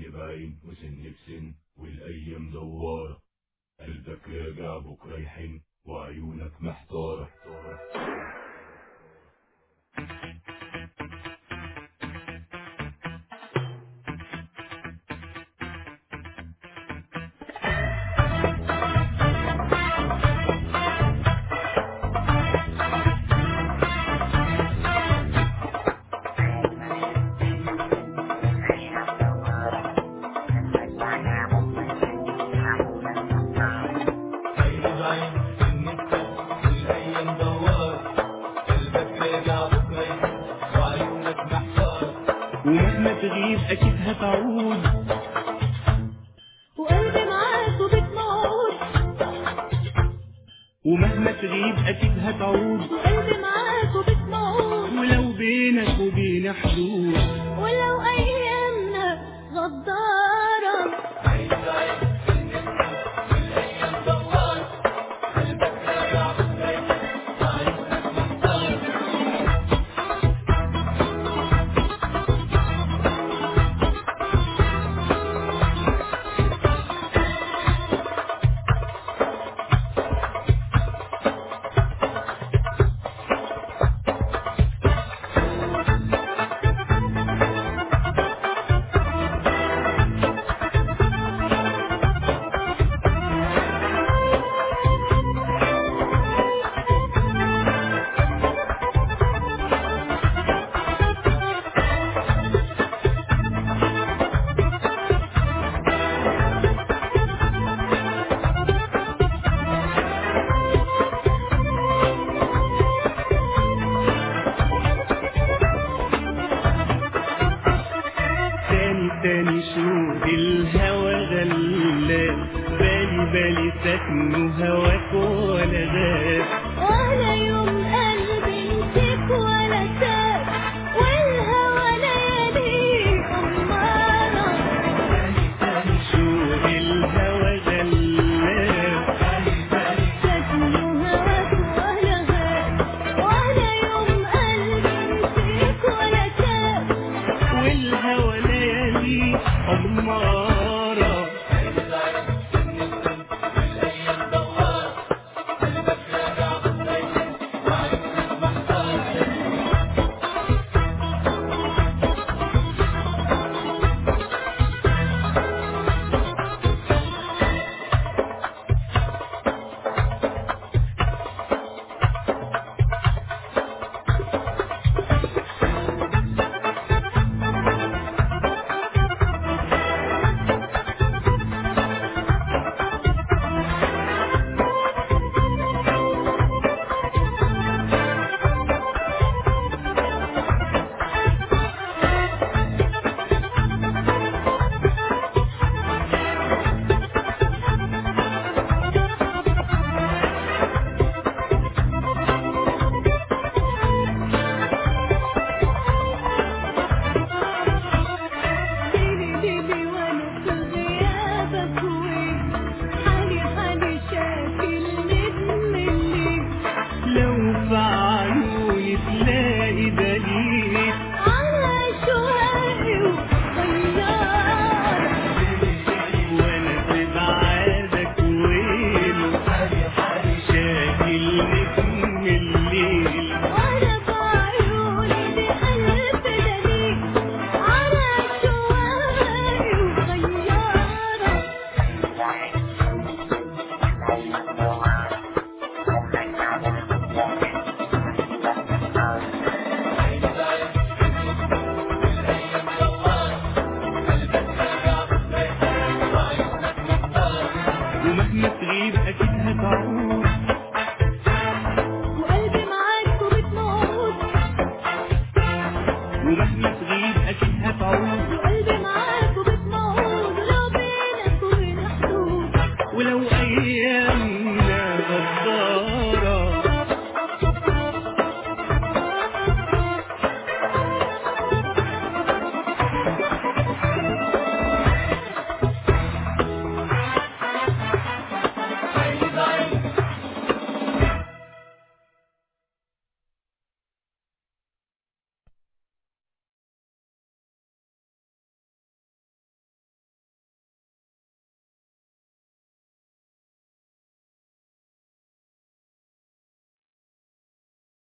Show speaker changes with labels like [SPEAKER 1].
[SPEAKER 1] اللي باين وسن بسن والايام دوارة قلبك راجع بكرة يحن وعيونك محتارة
[SPEAKER 2] ومهما تغيب اكيد هتعود
[SPEAKER 3] وقلبي معاك وبتموت
[SPEAKER 2] ومهما تغيب اكيد هتعود
[SPEAKER 3] وقلبي معاك وبتموت
[SPEAKER 2] ولو بينك وبين حدود
[SPEAKER 3] ولو ايامنا غدارة
[SPEAKER 2] تاني تاني شوق الهوى غلاب بالي بالي سكن هواك ولا غاب
[SPEAKER 3] ولا يوم قلبي نسيك ولا ساب والهوى ليالي أمارة
[SPEAKER 2] شوق الهوى غلاب
[SPEAKER 3] سكن هواك ولا غاب ولا يوم قلبي نسيك ولا ساب
[SPEAKER 2] والهوى ليالي أمارة
[SPEAKER 3] ليلي ليلي وانا في غيابك وين حالي حالي شاكي النجم الليل
[SPEAKER 2] لو في عيوني تلاقي دليل
[SPEAKER 3] على شوقي وطيارة
[SPEAKER 2] وانا في بعادك وين شاكل نجم الليل
[SPEAKER 3] وانا بعيوني بقلب دليل على شوقي وطيارة
[SPEAKER 2] ومهما تغيب اكيد هتعود
[SPEAKER 3] وقلبي معاك وبتموت
[SPEAKER 2] ومهما تغيب اكيد هتعود
[SPEAKER 3] وقلبي معاك وبتموت ولو بينك وبين حدود
[SPEAKER 2] ولو ايامنا غدارة